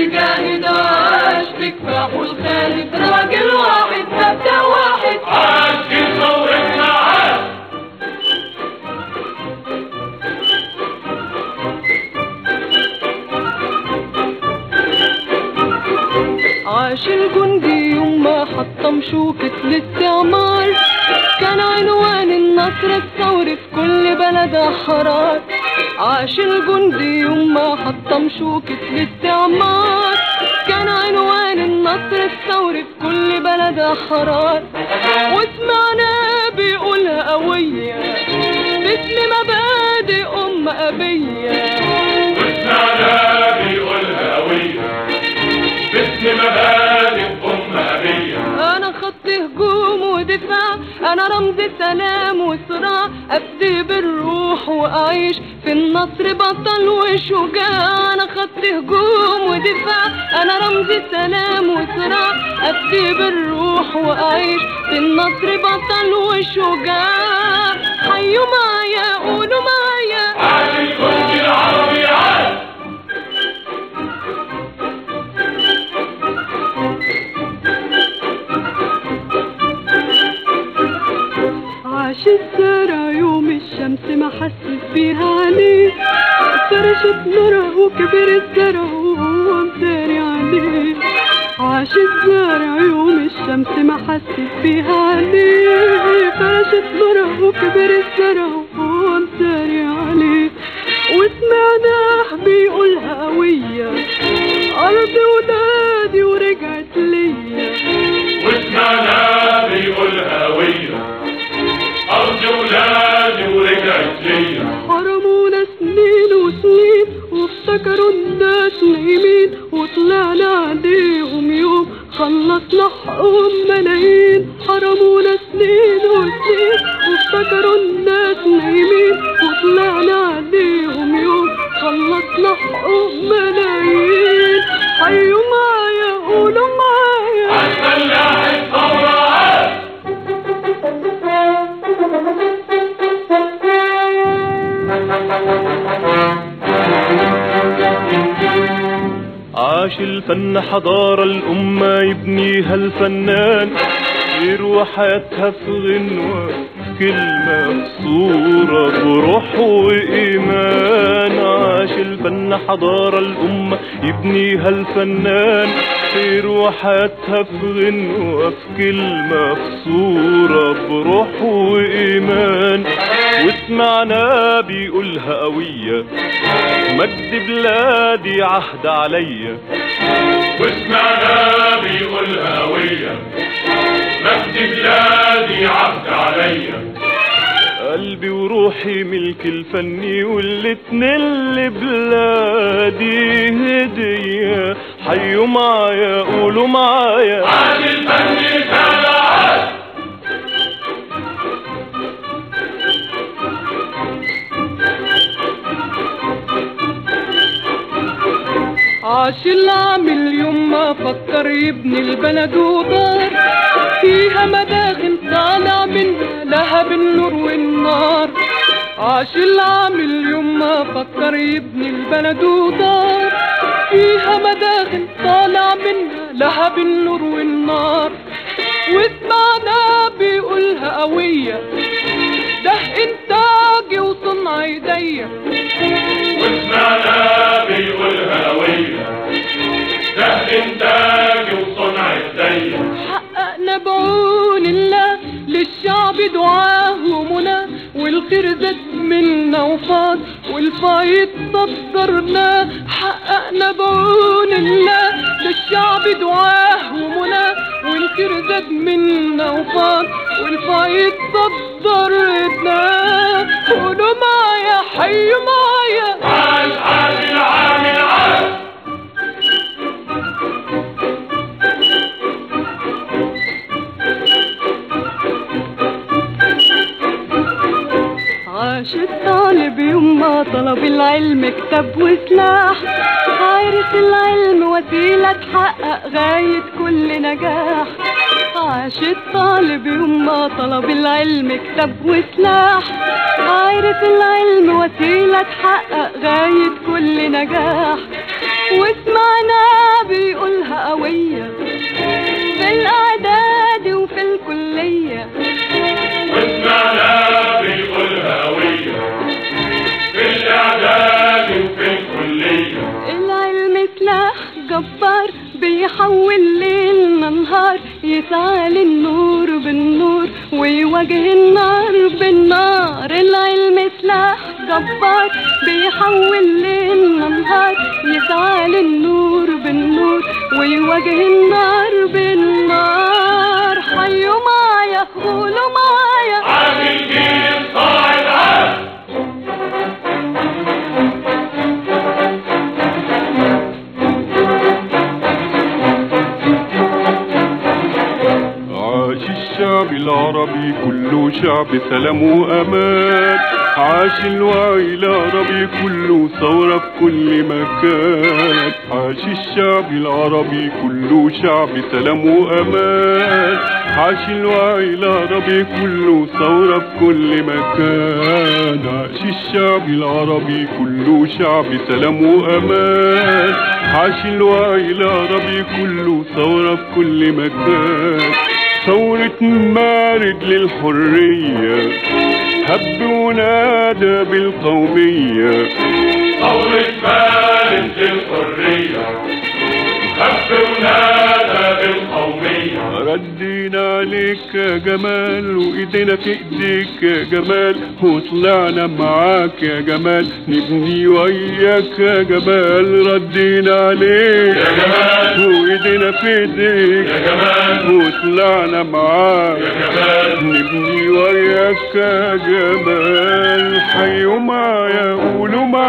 بيجاهد عاش بكفاح الخالد راجل واحد مبدأ واحد عاش في ثورتنا عاش عاش الجندي يوم ما حطم شوكة الاستعمار كان عنوان النصر الثوري في كل بلد أحرار عاش الجندي يوم ما حطم شوكة الاستعمار كان عنوان النصر الثوري في كل بلد أحرار وسمعنا بيقولها قوية باسم مبادئ أم أبية وسمعنا بيقولها قوية باسم مبادئ أم أبية انا خط هجوم ودفاع انا رمز سلام وصراع ابدي بالروح واعيش في النصر بطل وشجاع انا خط هجوم ودفاع انا رمز سلام وصراع ابدي بالروح واعيش في النصر بطل وشجاع حيوا معايا قولوا معايا عاش الجندي العربي عاش عاش الزرع يوم الشمس ما حسس بيها عليه فرشت نورها وكبر الزرع وهو مداري عليه عاش الزرع يوم الشمس ما حسس بيها عليه فرشت نورها وكبر الزرع وهو مداري عليه وسمعناه بيقولها قوية أرض ولادي ورجعت ليا وسمعنا بيقولها قوية أرض ولادي ورجعت ليا حرمونا سنين وسنين وافتكروا الناس نايمين وطلعنا عليهم يوم خلصنا حقهم ملايين حرمونا سنين وسنين وافتكروا الناس نايمين وطلعنا عليهم يوم خلصنا حقهم ملايين حيوا معايا قولوا معايا عاش فلاح الثورة عاش عاش الفن حضارة الأمة يبنيها الفنان يروى حياتها في غنوة كلمة صورة بروح وإيمان عاش الفن حضارة الأمة يبنيها الفنان يروى حياتها في غنوة في كلمة في صورة بروح وإيمان واسمعنا بيقولها قوية مجد بلادي عهد عليا وسمعنا بيقولها قوية مجد بلادي عهد عليا قلبي وروحي ملك الفني والاتنين لبلادي هدية حيوا معايا قولوا معايا عاش الفن رسالة عاش عاش العامل يوم ما فكر يبني البلد ودار فيها مداخل طالع منها لهب النور والنار عاش العامل يوم ما فكر يبني البلد ودار فيها مداخل طالع منها لهب النور والنار واسمعنا بيقولها قوية ده انتاجي وصنع ايديا وسمعنا بيقولها قوية ده إنتاجي وصنع إيديا حققنا بعون الله للشعب دعاه ومنى والخير زاد منا وفاض والفايض صدرناه حققنا بعون الله للشعب دعاه ومنى والخير زاد منا وفاض والفايض صدرناه قولوا معايا حيوا معايا عاش عاش العامل عاش عاش الطالب يوم ما طلب العلم كتاب وسلاح عارف العلم وسيلة تحقق غاية كل نجاح عاش الطالب يوم ما طلب العلم كتاب وسلاح عارف العلم وسيلة تحقق غاية كل نجاح وسمعنا بيقولها قوية في الإعداد وفي الكلية واسمعنا بيقول هوية في الإعداد وفي الكلية العلم سلاح جبار بيحول ليلنا نهار يسعى للنور بالنور ويواجه النار بالنار العلم سلاح جبار بيحول ليلنا نهار يسعى للنور بالنور ويواجه النار بالنار حيوا معايا قولوا معايا عامل جيل صاعد عام عاش الشعب العربي كله شعب سلام وأمان عاش الوعي العربي كله ثورة في كل مكان عاش الشعب العربي كله شعب سلام وأمان عاش الوعي العربي كله ثورة في كل مكان عاش الشعب العربي كله شعب سلام وأمان عاش الوعي العربي كله ثورة في كل مكان ثورة مارد للحرية هب ونادى بالقومية ثورة مالك للحرية خف ونادى بالقومية ردينا عليك يا جمال وايدينا في ايديك يا جمال وطلعنا معاك يا جمال نبني وياك يا جمال ردينا عليك يا جمال وايدينا في ايديك يا جمال وطلعنا معاك يا جمال نبني وياك يا جمال حيوا معايا قولوا